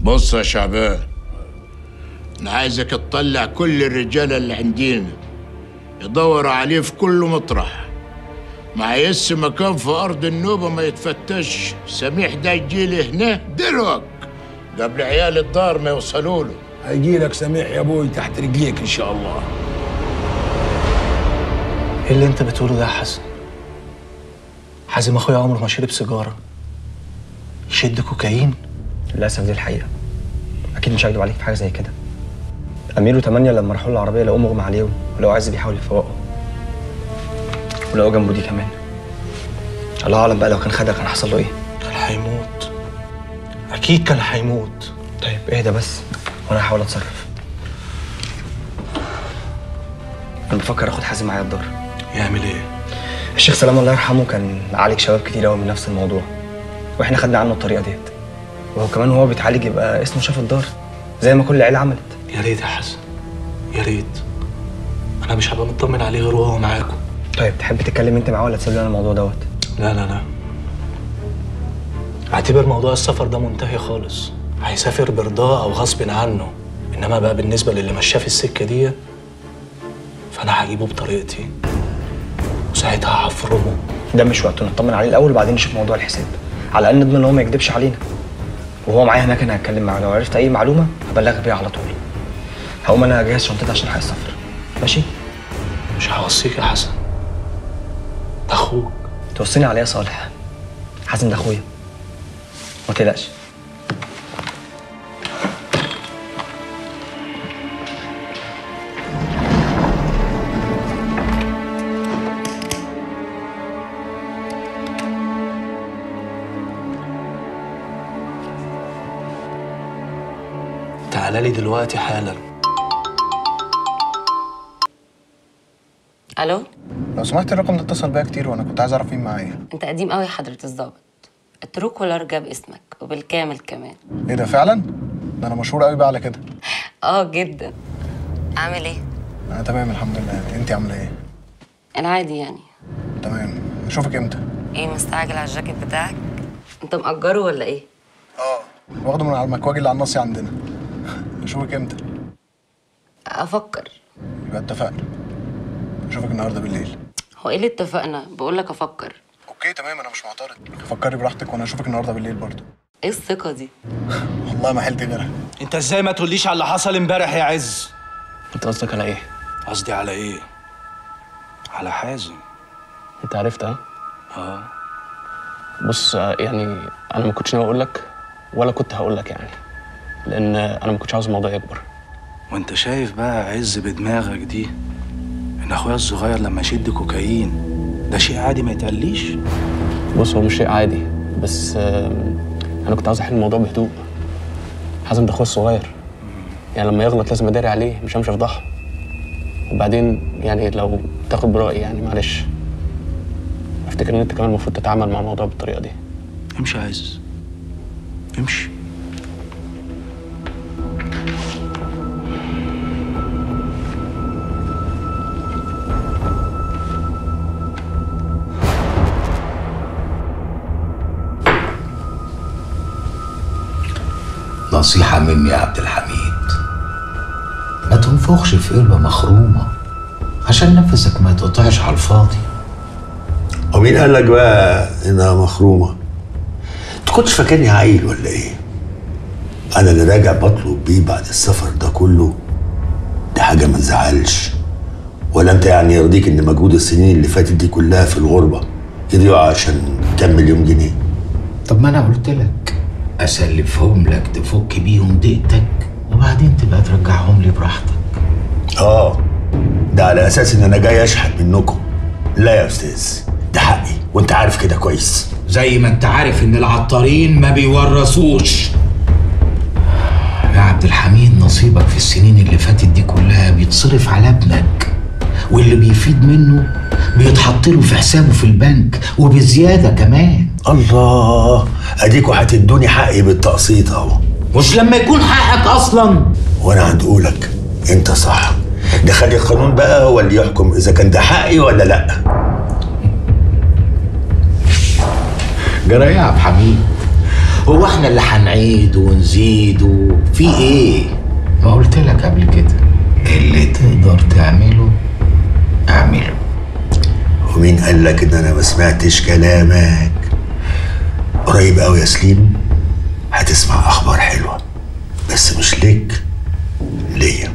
بص يا شعبان انا عايزك تطلع كل الرجاله اللي عندنا يدوروا عليه في كل مطرح ما يس مكان في ارض النوبه ما يتفتش سميح ده يجي لي هنا دلوقتي قبل عيال الدار ما يوصلوا له هيجي لك سميح يا ابوي تحت رجليك ان شاء الله ايه اللي انت بتقوله ده يا حازم حازم اخويا عمره ما شرب سيجاره يشد كوكايين للاسف دي الحقيقه اكيد مش هكدب عليك في حاجه زي كده امير وتمانية لما راحوا له العربيه لقوه مغمى عليهم ولو عايز بيحاول يفوقه ولقوا جنبه دي كمان الله اعلم بقى لو كان خدها كان حصل له ايه كان هيموت اكيد كان هيموت طيب اهدى بس وانا هحاول اتصرف انا بفكر اخد حازم معايا الدار يعمل ايه الشيخ سلام الله يرحمه كان عالج شباب كتير قوي من نفس الموضوع واحنا خدنا عنه الطريقه ديت وهو كمان وهو بيتعالج يبقى اسمه شاف الدار زي ما كل العيله عملت يا ريت يا حسن يا ريت انا مش هبقى مطمن عليه غير وهو معاكم طيب تحب تتكلم انت معاه ولا تسيب لي انا الموضوع دوت لا لا لا اعتبر موضوع السفر ده منتهي خالص هيسافر برضاه او غصب عنه انما بقى بالنسبه للي مشاه في السكه دي فانا هجيبه بطريقتي وساعتها هحفرمه ده مش وقته نطمن عليه الاول وبعدين نشوف موضوع الحساب على الاقل نضمن ان هو ما يكدبش علينا وهو معايا هناك انا هتكلم معاه لو عرفت اي معلومه هبلغك بيها على طول هقوم انا اجهز شنطتي عشان هسافر ماشي مش هوصيك يا حسن ده اخوك توصيني عليه يا صالح حازم ده اخويا ما تقلقش تعالى لي دلوقتي حالا الو لو سمحت الرقم ده اتصل بيا كتير وانا كنت عايز اعرف مين معايا انت قديم قوي يا حضره الظابط التروكولار جاب اسمك وبالكامل كمان ايه ده فعلا ده انا مشهور قوي بقى على كده اه جدا عامل ايه انا تمام الحمد لله انت عامله ايه العادي يعني تمام اشوفك امتى ايه مستعجل على الجاكيت بتاعك انت مأجره ولا ايه اه واخده من على المكواج اللي على الناصية عندنا اشوفك امتى افكر يبقى اتفقنا اشوفك النهارده بالليل هو ايه اللي اتفقنا بقول لك افكر اوكي تمام انا مش معترض فكري براحتك وانا اشوفك النهارده بالليل برضه ايه الثقه دي والله ما حلت غيرها انت ازاي ما تقوليش على اللي حصل امبارح يا عز انت قصدك على ايه قصدي على ايه على حازم انت عرفت ها اه بص آه، يعني انا ما كنتش ناوي اقول لك ولا كنت هقول لك يعني لان انا ما كنتش عاوز الموضوع يكبر وانت شايف بقى عز بدماغك دي ان اخويا الصغير لما يشد كوكايين ده شيء عادي ما يتقليش بص هو مش شيء عادي بس آم، انا كنت عاوز احل الموضوع بهدوء حازم ده اخويا الصغير يعني لما يغلط لازم اداري عليه مش همشي افضحه وبعدين يعني لو تاخد برأيي يعني معلش افتكر ان انت كمان المفروض تتعامل مع الموضوع بالطريقه دي امشي يا عز امشي نصيحة مني يا عبد الحميد ما تنفخش في قلبة مخرومة عشان نفسك ما يتقطعش على الفاضي ومين قال لك بقى انها مخرومه؟ انت كنتش فاكرني عيل ولا ايه؟ انا اللي راجع بطلب بيه بعد السفر ده كله دي حاجه ما تزعلش ولا انت يعني يرضيك ان مجهود السنين اللي فاتت دي كلها في الغربه يضيعوا عشان كام مليون جنيه؟ طب ما انا قلت لك اسلفهم لك تفك بيهم ضيقتك وبعدين تبقى ترجعهم لي براحتك اه ده على اساس ان انا جاي اشحت منكم لا يا استاذ ده حقي وانت عارف كده كويس زي ما انت عارف ان العطارين ما بيورثوش يا عبد الحميد نصيبك في السنين اللي فاتت دي كلها بيتصرف على ابنك واللي بيفيد منه بيتحط له في حسابه في البنك وبزياده كمان الله اديكوا هتدوني حقي بالتقسيط اهو مش لما يكون حقك اصلا وانا عند قولك انت صح ده خلي القانون بقى هو اللي يحكم اذا كان ده حقي ولا لا جرى يا عبد الحميد هو احنا اللي هنعيد ونزيد وفي ايه ما قلت لك قبل كده اللي تقدر تعمله اعمله ومين قال لك ان انا ما سمعتش كلامك قريب قوي يا سليم هتسمع اخبار حلوه بس مش ليك ليا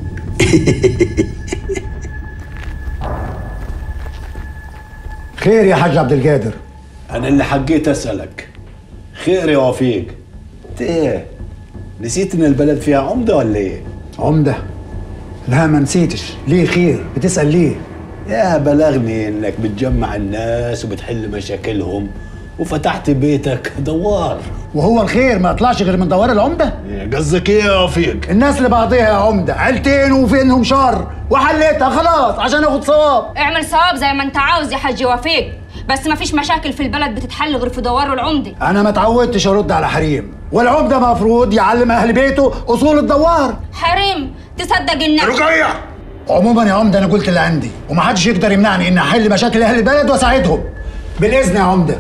خير يا حاج عبد القادر انا اللي حقيت اسالك خير يا وفيق انت ايه نسيت ان البلد فيها عمده ولا ايه عمدة لا ما نسيتش ليه خير بتسأل ليه يا بلغني انك بتجمع الناس وبتحل مشاكلهم وفتحت بيتك دوار وهو الخير ما يطلعش غير من دوار العمدة قصدك ايه يا وفيق الناس اللي بعضيها يا عمدة عيلتين وفينهم شر وحليتها خلاص عشان اخد صواب اعمل صواب زي ما انت عاوز يا حاج وفيق بس مفيش مشاكل في البلد بتتحل غير في دوار العمده انا ما اتعودتش ارد على حريم والعمدة مفروض يعلم اهل بيته اصول الدوار حريم تصدق ان رقية عموما يا عمدة انا قلت اللي عندي ومحدش يقدر يمنعني اني احل مشاكل اهل البلد واساعدهم بالاذن يا عمدة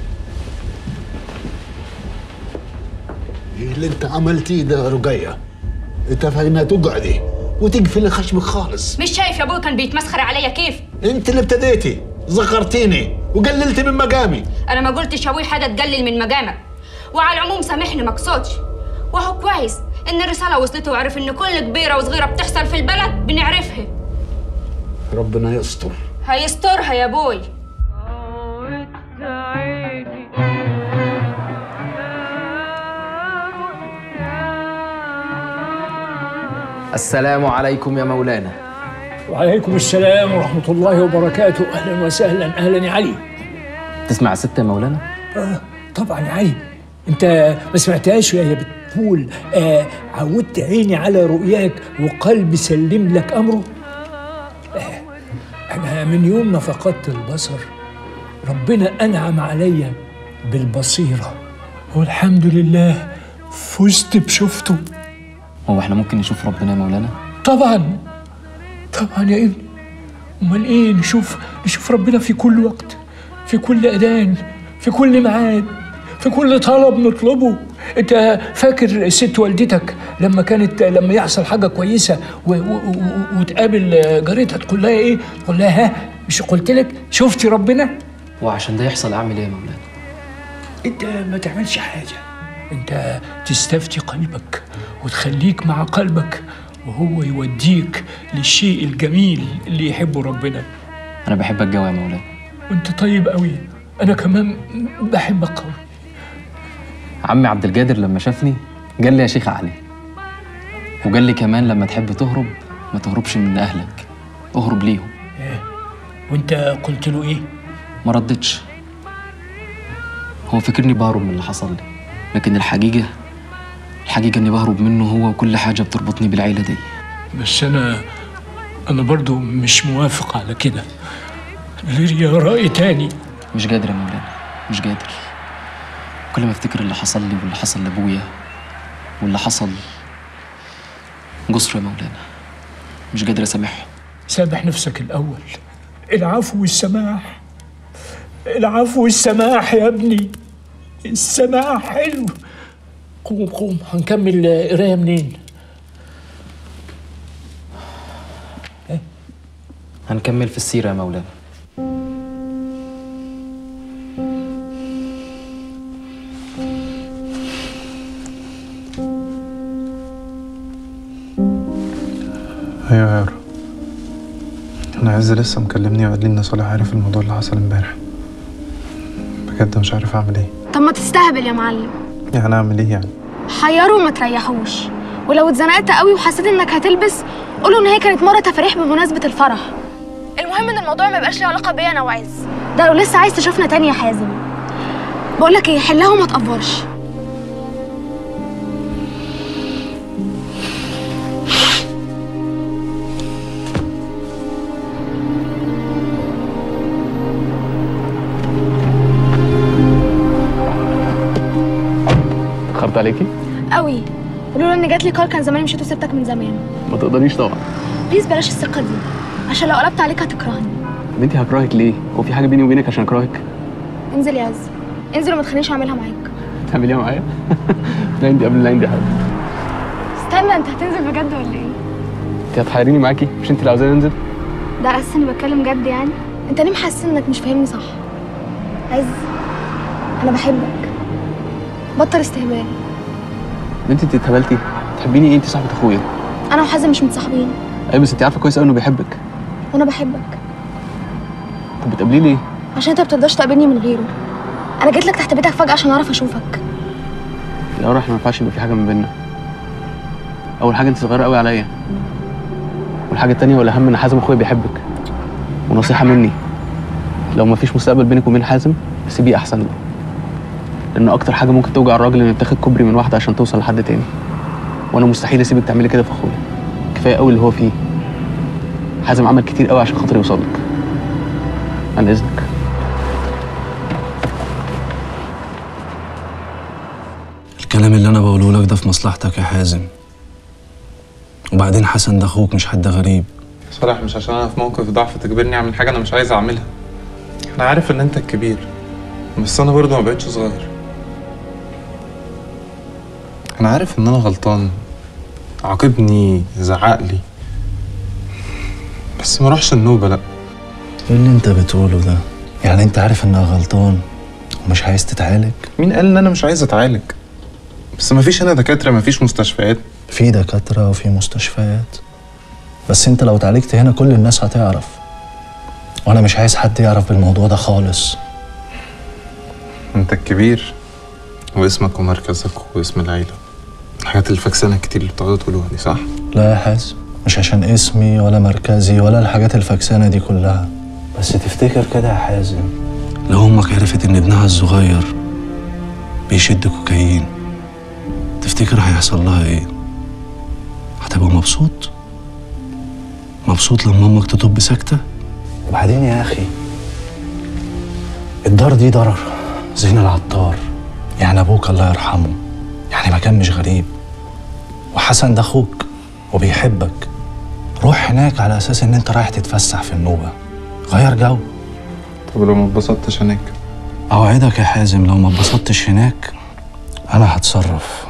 ايه اللي انت عملتيه ده يا رقية انت فاهمها تقعدي وتقفلي خشمك خالص مش شايف يا ابوي كان بيتمسخر عليا كيف انت اللي ابتديتي ذكرتيني وقللتي من مقامي انا ما قلتش يا ابوي حاجه تقلل من مقامك وعلى العموم سامحني ما اقصدش وهو كويس ان الرساله وصلته وعرف ان كل كبيره وصغيره بتحصل في البلد بنعرفها ربنا يستر هيسترها يا ابوي السلام عليكم يا مولانا وعليكم السلام ورحمة الله وبركاته أهلا وسهلا أهلا يا علي تسمع ست يا مولانا آه طبعا يا علي أنت ما سمعتهاش وهي بتقول آه عودت عيني على رؤياك وقلبي سلم لك أمره آه أنا من يوم ما فقدت البصر ربنا أنعم عليا بالبصيرة والحمد لله فزت بشفته هو احنا ممكن نشوف ربنا يا مولانا طبعا طبعا يا ابني امال ايه نشوف نشوف ربنا في كل وقت في كل اذان في كل ميعاد في كل طلب نطلبه انت فاكر ست والدتك لما كانت لما يحصل حاجه كويسه و- و- و- وتقابل جارتها تقول لها ايه تقول لها ها مش قلت لك شفتي ربنا وعشان ده يحصل اعمل ايه يا مولانا انت ما تعملش حاجه انت تستفتي قلبك وتخليك مع قلبك وهو يوديك للشيء الجميل اللي يحبه ربنا انا بحبك جوا يا مولانا وانت طيب قوي انا كمان بحبك قوي عمي عبد القادر لما شافني قال لي يا شيخ علي وقال لي كمان لما تحب تهرب ما تهربش من اهلك اهرب ليهم وانت قلت له ايه ما ردتش هو فكرني بهرب من اللي حصل لي لكن الحقيقة الحقيقة اني بهرب منه هو وكل حاجة بتربطني بالعيلة دي بس انا انا برضو مش موافق على كده ليا رأي تاني مش قادر يا مولانا مش قادر كل ما افتكر اللي حصل لي واللي حصل لابويا واللي حصل جسر يا مولانا مش قادر اسامحه سامح نفسك الاول العفو والسماح العفو والسماح يا ابني السماح حلو قوم قوم هنكمل قرايه منين هنكمل في السيرة يا مولانا ايوه يا يارا انا عز لسه مكلمني وقال لي ان صالح عارف الموضوع اللي حصل امبارح بجد مش عارف اعمل ايه طب ما تستهبل يا معلم يعني اعمل ايه يعني حيره وما تريحوش ولو اتزنقت قوي وحسيت انك هتلبس قوله ان هي كانت مره تفاريح بمناسبه الفرح المهم ان الموضوع ما يبقاش له علاقه بيا انا وعز ده لو لسه عايز تشوفنا تاني يا حازم بقول لك ايه حلها وما تقفرش خبط عليكي قوي ولولا ان جات لي كار كان زماني مشيت وسبتك من زمان ما تقدريش طبعا بليز بلاش الثقه دي عشان لو قلبت عليك هتكرهني بنتي هكرهك ليه هو في حاجه بيني وبينك عشان اكرهك انزل يا عز انزل وما تخلينيش اعملها معاك تعمل ايه معايا؟ العندي قبل العندي يا حبيبي استنى انت هتنزل بجد ولا ايه انت هتحيريني معاكي مش انت اللي عاوزاني انزل؟ ده اساسا اني بتكلم جد يعني انت ليه محسس انك مش فاهمني صح عز انا بحبك بطل استهبال انت انت اتهبلتي تحبيني ايه انت صاحبة اخويا انا وحازم مش متصاحبين ايوه بس انت عارفه كويس قوي انه بيحبك وانا بحبك طب بتقابليه ليه؟ عشان انت بتقدرش تقابلني من غيره انا جيت لك تحت بيتك فجاه عشان اعرف اشوفك الاول احنا ما ينفعش يبقى في حاجه ما بيننا اول حاجه انت صغيره قوي عليا والحاجه التانية والاهم ان حازم اخويا بيحبك ونصيحه مني لو ما فيش مستقبل بينك وبين حازم سيبيه احسن له لان اكتر حاجه ممكن توجع الراجل انه يتاخد كوبري من واحده عشان توصل لحد تاني وانا مستحيل اسيبك تعملي كده في اخويا كفايه قوي اللي هو فيه حازم عمل كتير قوي عشان خاطر يوصل لك عن اذنك الكلام اللي انا بقوله لك ده في مصلحتك يا حازم وبعدين حسن ده اخوك مش حد غريب صالح مش عشان انا في موقف ضعف تجبرني اعمل حاجه انا مش عايز اعملها انا عارف ان انت الكبير بس انا برضه ما بقتش صغير انا عارف ان انا غلطان عاقبني زعق لي بس ما اروحش النوبه لا ايه اللي انت بتقوله ده يعني انت عارف انك غلطان ومش عايز تتعالج مين قال ان انا مش عايز اتعالج بس ما فيش هنا دكاتره ما فيش مستشفيات في دكاتره وفي مستشفيات بس انت لو اتعالجت هنا كل الناس هتعرف وانا مش عايز حد يعرف بالموضوع ده خالص انت الكبير واسمك ومركزك واسم العيله الحاجات الفكسانه كتير اللي بتقعدوا تقولوها دي صح لا يا حازم مش عشان اسمي ولا مركزي ولا الحاجات الفكسانه دي كلها بس تفتكر كده يا حازم لو امك عرفت ان ابنها الصغير بيشد كوكايين تفتكر هيحصل لها ايه هتبقى مبسوط مبسوط لما امك تطب ساكته وبعدين يا اخي الدار دي دار زين العطار يعني ابوك الله يرحمه يعني مكان مش غريب وحسن ده اخوك وبيحبك روح هناك على اساس ان انت رايح تتفسح في النوبه غير جو طب لو ما اتبسطتش هناك اوعدك يا حازم لو ما اتبسطتش هناك انا هتصرف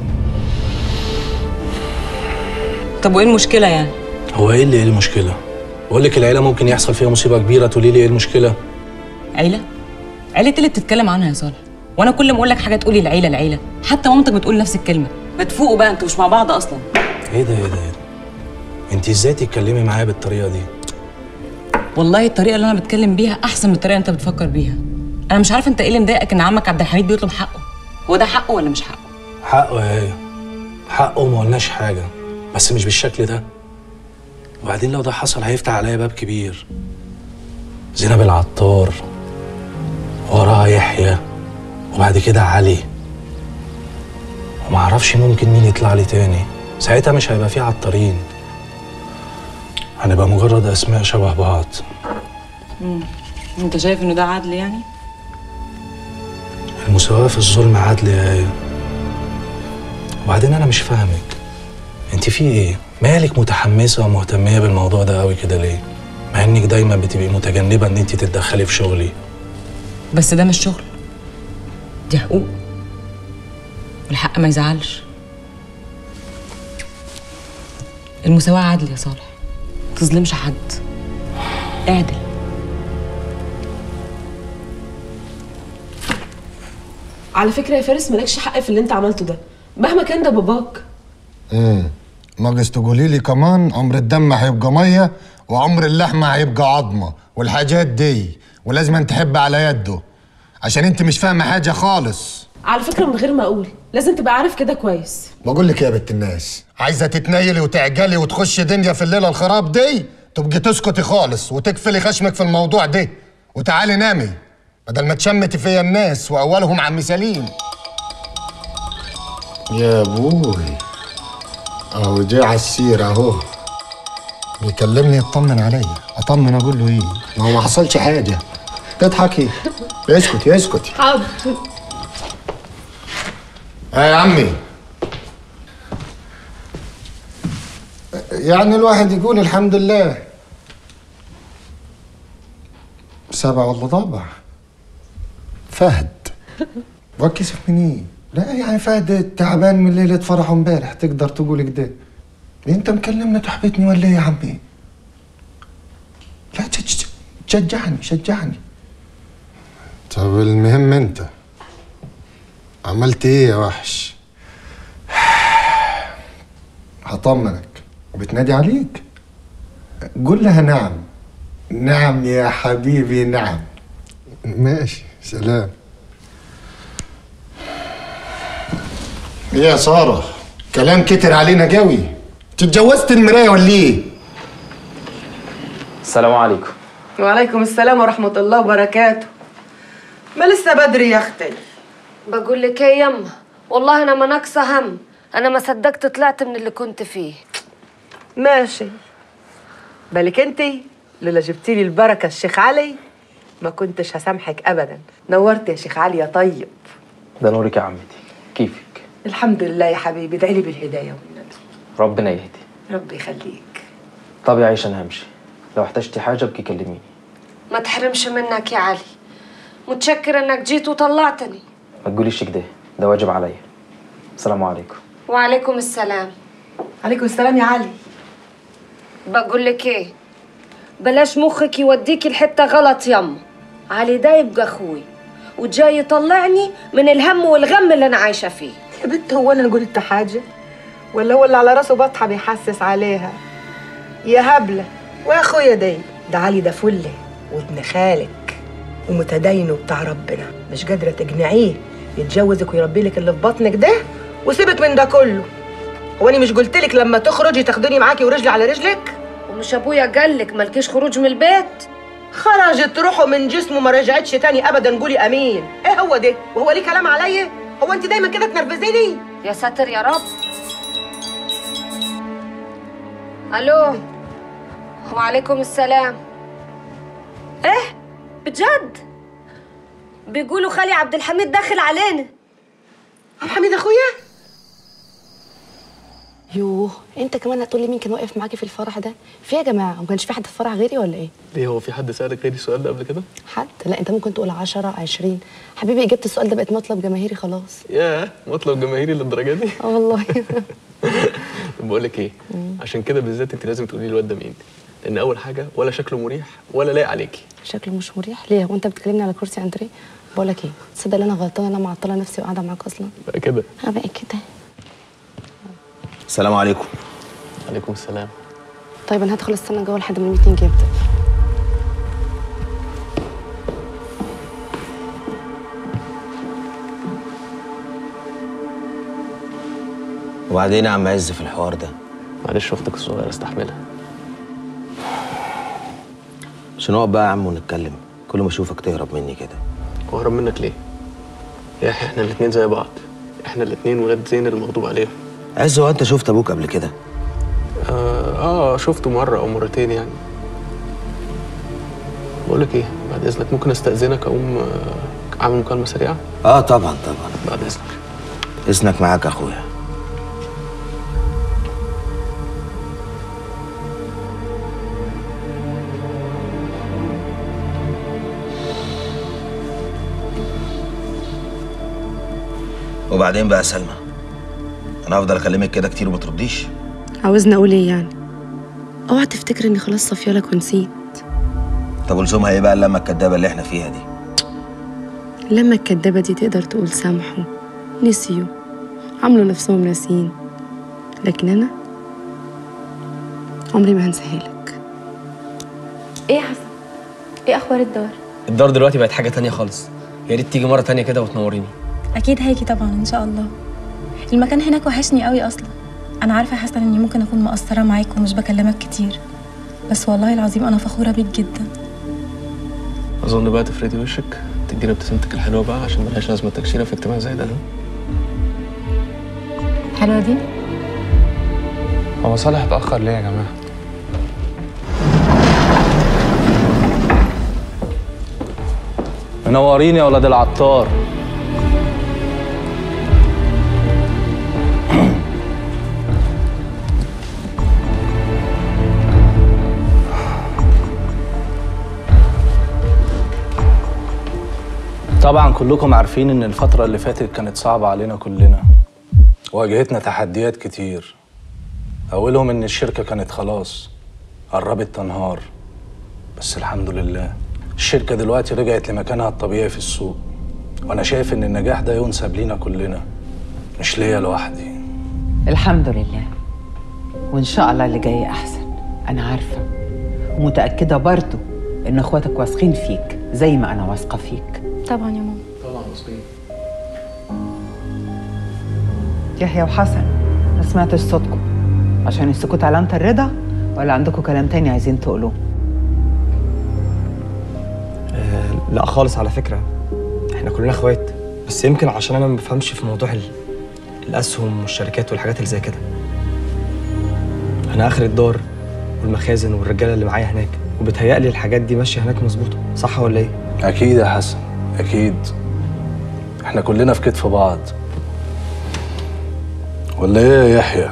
طب وايه المشكله يعني هو ايه اللي ايه المشكله بقول لك العيله ممكن يحصل فيها مصيبه كبيره تقولي لي ايه المشكله عيله عيله اللي بتتكلم عنها يا صالح وانا كل ما اقول لك حاجه تقولي العيله العيله حتى مامتك بتقول نفس الكلمه ما تفوقوا بقى انتوا مش مع بعض اصلا ايه ده ايه ده ايه ده انت ازاي تتكلمي معايا بالطريقه دي والله الطريقه اللي انا بتكلم بيها احسن من الطريقه اللي انت بتفكر بيها انا مش عارفه انت ايه اللي مضايقك ان عمك عبد الحميد بيطلب حقه هو ده حقه ولا مش حقه حقه يا ايه حقه وما قلناش حاجه بس مش بالشكل ده وبعدين لو ده حصل هيفتح عليا باب كبير زينب العطار وراها يحيى وبعد كده علي ومعرفش ممكن مين يطلع لي تاني ساعتها مش هيبقى في عطارين هنبقى مجرد اسماء شبه بعض مم. انت شايف انه ده عدل يعني المساواة في الظلم عدل يا آية وبعدين أنا مش فاهمك أنت في إيه؟ مالك متحمسة ومهتمية بالموضوع ده قوي كده ليه؟ مع إنك دايما بتبقي متجنبة إن أنت تتدخلي في شغلي بس ده مش شغل دي حقوق والحق ما يزعلش المساواة عدل يا صالح تظلمش حد اعدل على فكرة يا فارس مالكش حق في اللي انت عملته ده مهما كان ده باباك امم ناقص تقولي لي كمان عمر الدم هيبقى ميه وعمر اللحمه هيبقى عظمه والحاجات دي ولازم تحب على يده عشان انت مش فاهمه حاجه خالص على فكرة من غير ما اقول لازم تبقى عارف كده كويس بقول لك يا بنت الناس عايزه تتنيلي وتعجلي وتخشي دنيا في الليله الخراب دي تبقي تسكتي خالص وتقفلي خشمك في الموضوع ده وتعالي نامي بدل ما تشمتي فيا الناس واولهم عم سليم يا ابوي اهو جه على السيرة اهو بيكلمني يطمن عليا اطمن اقول له ايه ما هو ما حصلش حاجه تضحكي اسكتي اسكتي حاضر اه يا عمي يعني الواحد يقول الحمد لله سبع ولا ضبع فهد وكسف من ايه؟ لا يعني فهد تعبان من ليلة فرحه امبارح تقدر تقول كده انت مكلمنا تحبطني ولا ايه يا عمي؟ لا تش- شجعني شجعني طب المهم انت عملت ايه يا وحش؟ هطمنك بتنادي عليك قول لها نعم نعم يا حبيبي نعم ماشي سلام ايه يا سارة كلام كتر علينا قوي تتجوزت المراية ولا ايه؟ السلام عليكم وعليكم السلام ورحمة الله وبركاته ما لسه بدري يا أختي بقول لك ايه يما والله انا ما ناقصه هم انا ما صدقت طلعت من اللي كنت فيه ماشي بالك انت لولا جبتي لي البركة الشيخ علي ما كنتش هسامحك أبدا نورت يا شيخ علي يا طيب ده نورك يا عمتي كيفك الحمد لله يا حبيبي ادعي لي بالهداية والنبي ربنا يهدي ربي يخليك طب يا عيشة انا همشي لو احتجتي حاجة بكي كلميني ما تحرمش منك يا علي متشكر انك جيت وطلعتني ما تقوليش كده ده واجب عليا السلام عليكم وعليكم السلام عليكم السلام يا علي بقول لك ايه بلاش مخك يوديكي الحته غلط يما علي ده يبقى اخوي وجاي يطلعني من الهم والغم اللي انا عايشه فيه يا بنت هو أنا قلت حاجة ولا هو اللي على راسه بطحة بيحسس عليها يا هبلة ويا أخويا داي ده علي ده فله وابن خالك ومتدين وبتاع ربنا مش قادرة تقنعيه يتجوزك ويربي لك اللي في بطنك ده وسيبك من ده كله هو أنا مش قلت لك لما تخرجي تاخدوني معاكي ورجلي على رجلك ومش ابويا قالك مالكيش خروج من البيت خرجت روحه من جسمه ما رجعتش تاني ابدا قولي امين ايه هو ده وهو ليه كلام عليا هو انت دايما كده تنرفزيني يا ساتر يا رب الو وعليكم السلام ايه بجد بيقولوا خالي عبد الحميد داخل علينا عبد الحميد اخويا يوه انت كمان هتقول لي مين كان واقف معاكي في الفرح ده في يا جماعه ما كانش في حد في الفرح غيري ولا ايه ليه هو في حد سألك غيري السؤال ده قبل كده؟ حد لا انت ممكن تقول 10 20 حبيبي اجابه السؤال ده بقت مطلب جماهيري خلاص ياه مطلب جماهيري للدرجة دي؟ اه والله طب بقول لك ايه؟ عشان كده بالذات انت لازم تقولي لي الواد ده مين؟ لأن أول حاجة ولا شكله مريح ولا لايق عليكي شكله مش مريح ليه وانت بتكلمني على كرسي اندريه بقول لك ايه تصدق ان انا غلطانه انا معطله نفسي وقاعده معاك اصلا بقى كده اه بقى كده السلام عليكم عليكم السلام طيب انا هدخل استنى جوه لحد ما الميتنج يبدا وبعدين يا عم عز في الحوار ده معلش أختك الصغيرة استحملها مش نقعد بقى يا عم ونتكلم كل ما اشوفك تهرب مني كده وأهرب منك ليه؟ يا أخي إحنا الاتنين زي بعض إحنا الاتنين ولاد زين المغضوب عليهم عز هو انت شفت ابوك قبل كده آه, آه شفته مرة أو مرتين يعني بقول لك إيه بعد إذنك ممكن أستأذنك أقوم آه، أعمل مكالمة سريعة؟ اه طبعا طبعا بعد إذنك اذنك معاك يا اخويا وبعدين بقى يا سلمى انا هفضل اكلمك كده كتير وما ترديش عاوزني اقول ايه يعني اوعى تفتكر اني خلاص صافيه لك ونسيت طب ولزومها ايه بقى اللمه الكدابه اللي احنا فيها دي لما الكدابه دي تقدر تقول سامحوا نسيوا عملوا نفسهم ناسيين لكن انا عمري ما هنساها لك ايه يا حسن ايه اخبار الدار الدار دلوقتي بقت حاجه تانية خالص يا ريت تيجي مره تانية كده وتنوريني اكيد هيجي طبعا ان شاء الله المكان هناك وحشني قوي اصلا انا عارفه يا حسن اني ممكن اكون مقصره معاك ومش بكلمك كتير بس والله العظيم انا فخوره بيك جدا أظن بقى تفردي وشك تدينا ابتسامتك الحلوة بقى عشان ملهاش لازمة تكشيرة في اجتماع زي ده حلوه دي هو صالح اتأخر ليه يا جماعة؟ منورين يا ولاد العطار طبعا كلكم عارفين ان الفترة اللي فاتت كانت صعبة علينا كلنا واجهتنا تحديات كتير اولهم ان الشركة كانت خلاص قربت تنهار بس الحمد لله الشركة دلوقتي رجعت لمكانها الطبيعي في السوق وانا شايف ان النجاح ده ينسب لينا كلنا مش ليا لوحدي الحمد لله وان شاء الله اللي جاي احسن انا عارفه ومتاكده برضو ان اخواتك واثقين فيك زي ما انا واثقه فيك طبعا يا ماما طبعا واثقين يحيى وحسن ما سمعتش صوتكم عشان السكوت علامه الرضا ولا عندكم كلام تاني عايزين تقولوه آه لا خالص على فكره احنا كلنا اخوات بس يمكن عشان انا ما بفهمش في موضوع ال- الاسهم والشركات والحاجات اللي زي كده انا اخر الدار والمخازن والرجاله اللي معايا هناك وبتهيألي الحاجات دي ماشيه هناك مظبوطه صح ولا ايه اكيد يا حسن اكيد احنا كلنا في كتف بعض ولا ايه يا يحيى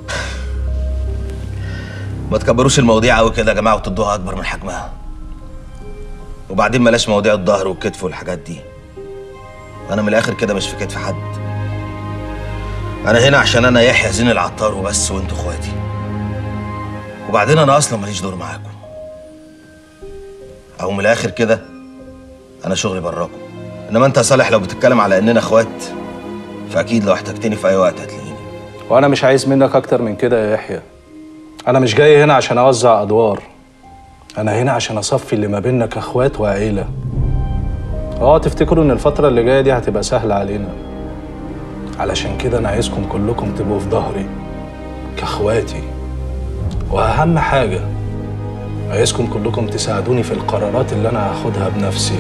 ما تكبروش المواضيع قوي كده يا جماعه وتدوها اكبر من حجمها وبعدين بلاش مواضيع الظهر والكتف والحاجات دي انا من الاخر كده مش في كتف حد انا هنا عشان انا يحيى زين العطار وبس وانتوا اخواتي وبعدين انا اصلا ماليش دور معاكم او من الاخر كده انا شغلي براكم انما انت يا صالح لو بتتكلم على اننا اخوات فاكيد لو احتجتني في اي وقت هتلاقيني وانا مش عايز منك اكتر من كده يا يحيى انا مش جاي هنا عشان اوزع ادوار انا هنا عشان اصفي اللي ما بيننا كاخوات وعيله اه تفتكروا ان الفتره اللي جايه دي هتبقى سهله علينا علشان كده انا عايزكم كلكم تبقوا في ظهري كاخواتي واهم حاجه عايزكم كلكم تساعدوني في القرارات اللي انا هاخدها بنفسي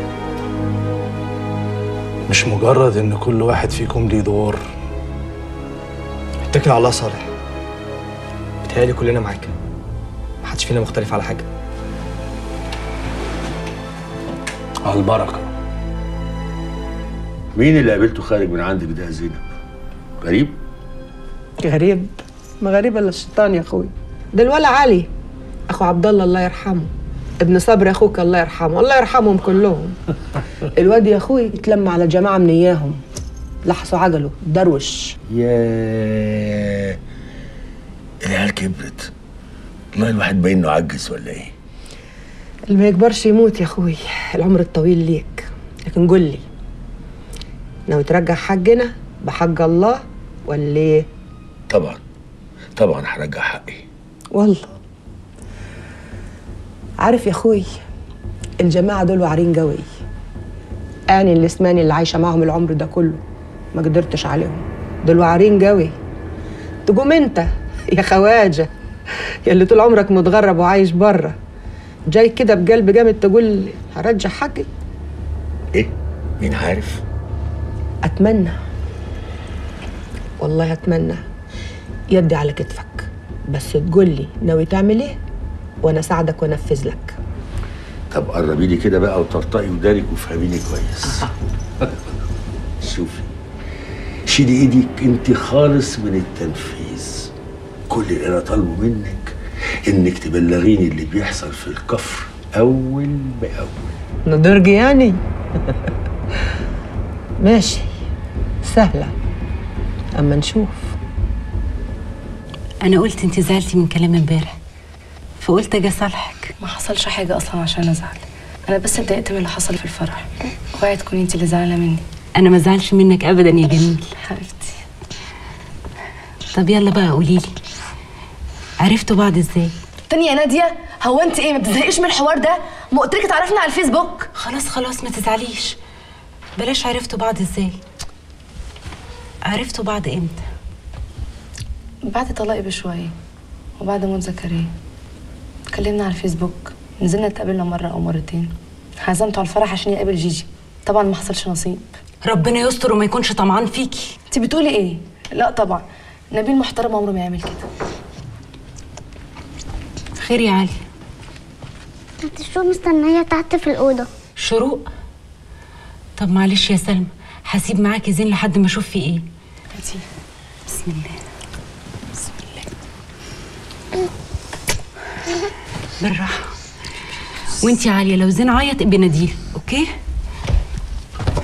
مش مجرد ان كل واحد فيكم ليه دور اتكل على الله يا صالح بتهيألي كلنا معاك محدش فينا مختلف على حاجه على البركه مين اللي قابلته خارج من عندك ده يا زينب غريب غريب ما غريب الا الشيطان يا اخوي ده الولا علي اخو عبد الله الله يرحمه ابن صبري اخوك الله يرحمه الله يرحمهم كلهم الواد يا اخوي اتلم على جماعه من اياهم لحسوا عجله دروش يا العيال كبرت والله الواحد باين انه عجز ولا ايه اللي ما يكبرش يموت يا اخوي العمر الطويل ليك لكن قول لي ناوي ترجع حقنا بحق الله ولا ايه طبعا طبعا هرجع حقي والله عارف يا اخوي الجماعة دول واعرين قوي أنا اللي اسماني اللي عايشة معاهم العمر ده كله ما قدرتش عليهم دول واعرين قوي تقوم انت يا خواجة يا اللي طول عمرك متغرب وعايش بره جاي كده بقلب جامد تقول لي هرجع حقي ايه مين عارف أتمنى والله أتمنى يدي على كتفك بس تقول لي ناوي تعمل ايه وانا اساعدك وانفذ لك طب قربي لي كده بقى وطرطقي ودانك وافهميني كويس شوفي شيلي ايدك انت خالص من التنفيذ كل اللي انا طالبه منك انك تبلغيني اللي بيحصل في الكفر اول باول ندرج يعني ماشي سهلة أما نشوف انا قلت انت زعلتي من كلام امبارح فقلت اجي اصالحك ما حصلش حاجة أصلا عشان أزعل أنا بس اتضايقت من اللي حصل في الفرح اوعي تكوني أنت اللي زعلانة مني انا ما زعلش منك ابدا يا جميل حبيبتي طب يلا بقى قولي لي عرفتوا بعض ازاي تانية يا نادية هو أنت إيه ما بتزهقيش من الحوار ده؟ ما قلت لك اتعرفنا على الفيسبوك خلاص خلاص ما تزعليش بلاش عرفتوا بعض ازاي عرفتوا بعض امتى بعد طلاقي بشوية وبعد موت زكريا اتكلمنا على الفيسبوك نزلنا اتقابلنا مرة أو مرتين عزمته على الفرح عشان يقابل جيجي طبعا ما حصلش نصيب ربنا يستر وما يكونش طمعان فيكي انت بتقولي ايه لا طبعا نبيل محترم عمره ما يعمل كده خير يا علي انت شو مستنية تحت في الأوضة شروق طب معلش يا سلمى هسيب معاكي زين لحد ما اشوف في ايه هاتي بسم الله بسم الله بالراحه وانتي عاليه لو زين عيط ابقي ناديه اوكي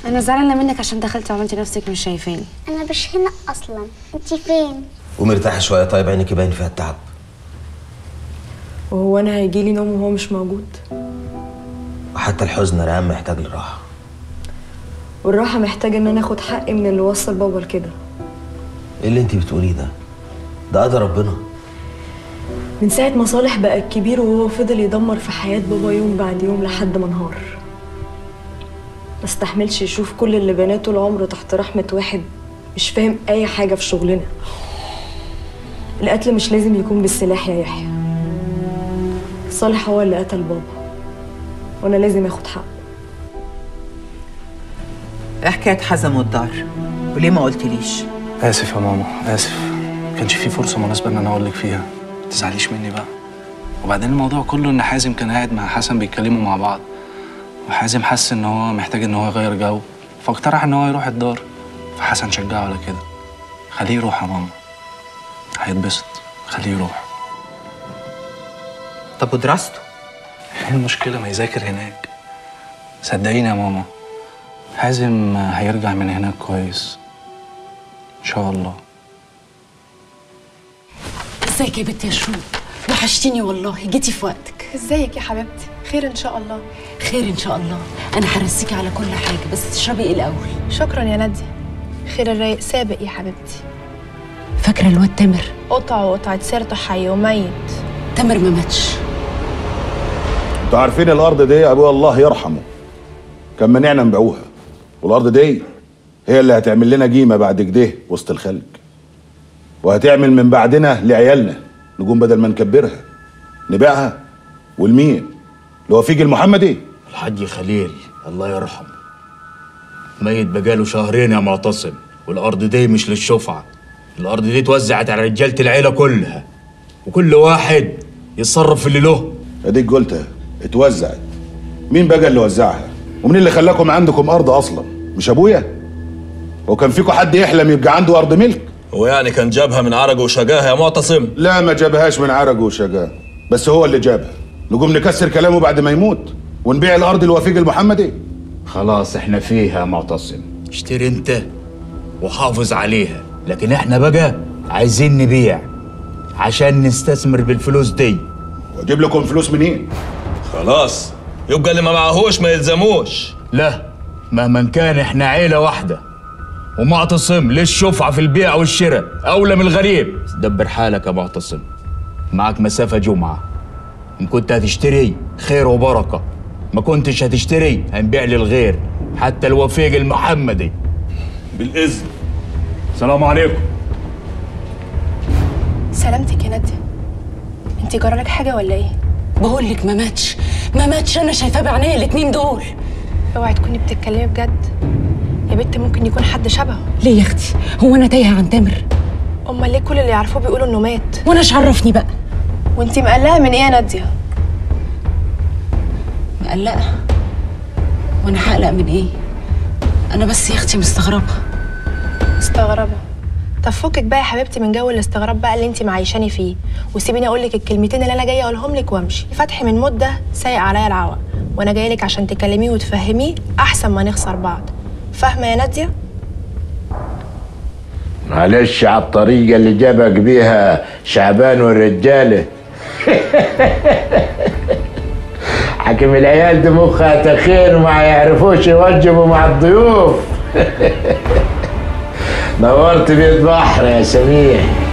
انا زعلانه منك عشان دخلتي وعملتي نفسك مش شايفاني انا مش هنا اصلا انت فين ومرتاحه شويه طيب عينك باين فيها التعب وهو انا هيجيلي نوم وهو مش موجود وحتى الحزن رام محتاج لراحه والراحه محتاجه ان انا اخد حقي من اللي وصل بابا لكده ايه اللي انت بتقوليه ده ده قدر ربنا من ساعه ما صالح بقى الكبير وهو فضل يدمر في حياه بابا يوم بعد يوم لحد ما انهار ما استحملش يشوف كل اللي بناته العمر تحت رحمه واحد مش فاهم اي حاجه في شغلنا القتل مش لازم يكون بالسلاح يا يحيى صالح هو اللي قتل بابا وانا لازم اخد حقه ايه حكايه حزم والدار وليه ما قلتليش اسف يا ماما اسف ما كانش في فرصه مناسبه ان انا اقول لك فيها ما تزعليش مني بقى وبعدين الموضوع كله ان حازم كان قاعد مع حسن بيتكلموا مع بعض وحازم حس ان هو محتاج ان هو يغير جو فاقترح ان هو يروح الدار فحسن شجعه على كده خليه يروح يا ماما هيتبسط خليه يروح طب ودراسته ايه المشكله ما يذاكر هناك صدقيني يا ماما حازم هيرجع من هناك كويس ان شاء الله ازيك يا بنت يا شروق وحشتيني والله جيتي في وقتك ازيك يا حبيبتي خير ان شاء الله خير ان شاء الله انا هرسيكي على كل حاجه بس تشربي ايه الاول شكرا يا نادية خير الرايق سابق يا حبيبتي فاكره الواد تامر قطع وقطعة سيرته حي وميت تامر ما ماتش انتوا عارفين الارض دي يا ابويا الله يرحمه كان منعنا نبيعوها والارض دي هي اللي هتعمل لنا قيمه بعد كده وسط الخلق وهتعمل من بعدنا لعيالنا نقوم بدل ما نكبرها نبيعها والمين لوفيق المحمدي الحاج خليل الله يرحمه ميت بقاله شهرين يا معتصم والارض دي مش للشفعه الارض دي اتوزعت على رجاله العيله كلها وكل واحد يتصرف في اللي له اديك قلتها اتوزعت مين بقى اللي وزعها ومين اللي خلاكم عندكم ارض اصلا مش ابويا هو كان فيكم حد يحلم يبقى عنده ارض ملك هو يعني كان جابها من عرقه وشجاها يا معتصم لا ما جابهاش من عرقه وشجاه بس هو اللي جابها نقوم نكسر كلامه بعد ما يموت ونبيع الارض لوفيق المحمدي خلاص احنا فيها يا معتصم اشتري انت وحافظ عليها لكن احنا بقى عايزين نبيع عشان نستثمر بالفلوس دي واجيب لكم فلوس منين خلاص يبقى اللي ما معهوش ما يلزموش لا مهما كان احنا عيلة واحدة ومعتصم للشفعة في البيع والشراء أولى من الغريب دبر حالك يا معتصم معك مسافة جمعة إن كنت هتشتري خير وبركة ما كنتش هتشتري هنبيع للغير حتى الوفيق المحمدي بالإذن السلام عليكم سلامتك يا نادية انت جرالك حاجة ولا ايه؟ بقول لك ما ماتش ما ماتش انا شايفاه بعينيا الاتنين دول اوعي تكوني بتتكلمي بجد يا بنت ممكن يكون حد شبهه ليه يا اختي هو انا تايهه عن تامر امال ليه كل اللي يعرفوه بيقولوا انه مات وانا ايش عرفني بقى وانت مقلقه من ايه يا نادية مقلقه وانا هقلق من ايه انا بس يا اختي مستغربه مستغربه طب فكك بقى يا حبيبتي من جو الاستغراب بقى اللي انت معيشاني فيه وسيبيني اقول لك الكلمتين اللي انا جايه اقولهم لك وامشي فتحي من مده سايق عليا العوق وانا جايه لك عشان تكلميه وتفهميه احسن ما نخسر بعض فاهمه يا ناديه معلش على الطريقة اللي جابك بيها شعبان والرجالة حكم العيال دي مخها تخين وما يعرفوش يوجبوا مع الضيوف نورت بيت بحر يا سميح